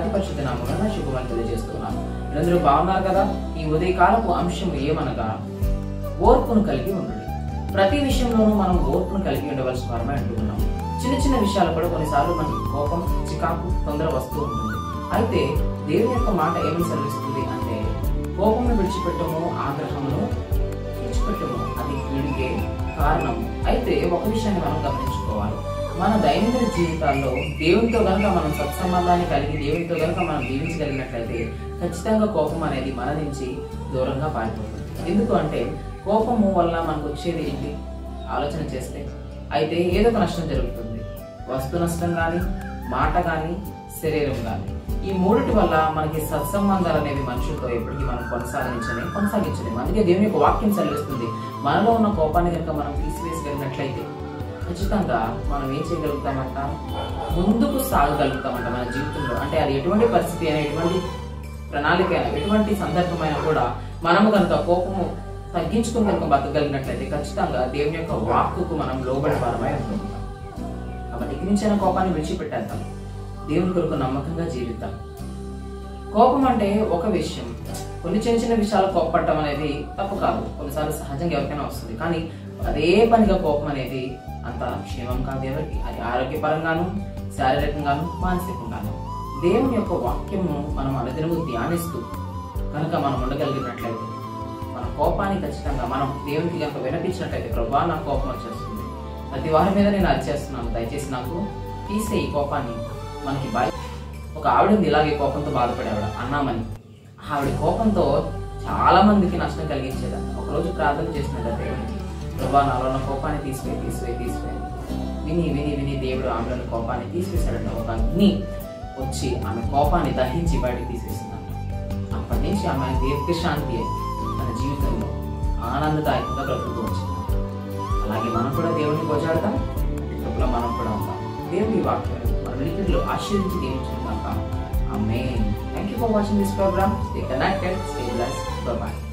అతి పరిశుద్ధ నామమున శుభమని తెలియజేస్తున్నాను మీరందరూ బాగున్నారు కదా ఈ ఉదయకాలపు అంశం ఏమనగా ఓర్పును కలిగి ఉండండి ప్రతి విషయంలోనూ మనం ఓర్పును కలిగి ఉండవలసిన వారమే అంటున్నాం చిన్న చిన్న విషయాలు కూడా కొన్నిసార్లు మనకి కోపం చికాకు తొందర వస్తూ ఉంటుంది అయితే దేవుని యొక్క మాట ఏమని సెలవిస్తుంది అంటే కోపమును విడిచిపెట్టము ఆగ్రహమును విడిచిపెట్టము అది వీడికే కారణం అయితే ఒక విషయాన్ని మనం గమనించుకోవాలి మన దైనందిన జీవితాల్లో దేవునితో గనుక మనం సత్సంబంధాన్ని కలిగి దేవునితో గనుక మనం జీవించగలిగినట్లయితే ఖచ్చితంగా కోపం అనేది మన నుంచి దూరంగా పారిపోతుంది ఎందుకు అంటే కోపము వల్ల మనకు వచ్చేది ఏంటి ఆలోచన చేస్తే అయితే ఏదో ఒక నష్టం జరుగుతుంది వస్తు నష్టం కానీ మాట కానీ శరీరం కానీ ఈ మూడిటి వల్ల మనకి సత్సంబంధాలు అనేవి మనుషులతో ఎప్పటికీ మనం కొనసాగించలే కొనసాగించలేము అందుకే దేవుని యొక్క వాక్యం సెలవిస్తుంది మనలో ఉన్న కోపాన్ని కనుక మనం తీసివేసగలిగినట్లయితే ఖచ్చితంగా మనం ఏం చేయగలుగుతామంట ముందుకు సాగగలుగుతామంట మన జీవితంలో అంటే అది ఎటువంటి పరిస్థితి అయినా ఎటువంటి ప్రణాళిక అయినా ఎటువంటి సందర్భమైనా కూడా మనము కనుక కోపము తగ్గించుకుని కనుక బతకగలిగినట్లయితే ఖచ్చితంగా దేవుని యొక్క వాక్కుకు మనం లోబడి వారమై ఉంటాం కాబట్టి ఎక్కిరించిన కోపాన్ని విడిచిపెట్టేద్దాం దేవుని కొరకు నమ్మకంగా జీవిద్దాం కోపం అంటే ఒక విషయం కొన్ని చిన్న చిన్న విషయాలు కోపపడటం అనేది తప్పు కాదు కొన్నిసార్లు సహజంగా ఎవరికైనా వస్తుంది కానీ అదే పనిగా కోపం అనేది అంత క్షేమం కాదు ఎవరికి అది ఆరోగ్యపరంగాను శారీరకంగాను మానసికంగాను దేవుని యొక్క వాక్యము మనం అనుదినము ధ్యానిస్తూ కనుక మనం ఉండగలిగినట్లయితే మన కోపాన్ని ఖచ్చితంగా మనం దేవునికి కనుక వినపించినట్లయితే ప్రభా నా కోపం వచ్చేస్తుంది ప్రతి వారి మీద నేను అరిచేస్తున్నాను దయచేసి నాకు తీసే ఈ కోపాన్ని మనకి బాయ్ ఒక ఆవిడ ఉంది ఇలాగే కోపంతో బాధపడే ఆవిడ అన్నామని ఆవిడ కోపంతో చాలా మందికి నష్టం కలిగించేదంట ఒకరోజు ప్రార్థన చేసినట్ట దేవునికి ప్రభా నాలో ఉన్న కోపాన్ని తీసివేయి తీసివేయి తీసివేయి విని విని విని దేవుడు ఆమెలోని కోపాన్ని తీసివేశాడంట ఒక అగ్ని వచ్చి ఆమె కోపాన్ని దహించి బయటకు తీసేసిందంట అప్పటి నుంచి ఆమె దీర్ఘశాంతి అయి తన జీవితంలో ఆనందదాయకంగా బ్రతుకుతూ వచ్చింది అలాగే మనం కూడా దేవుడిని పోజాడతాం కృపలో మనం కూడా ఉంటాం దేవుని వాక్యాలు మన వినికిడిలో ఆశీర్వించి దీవించుకుందాం amen thank you for watching this programme stay connected stay bless by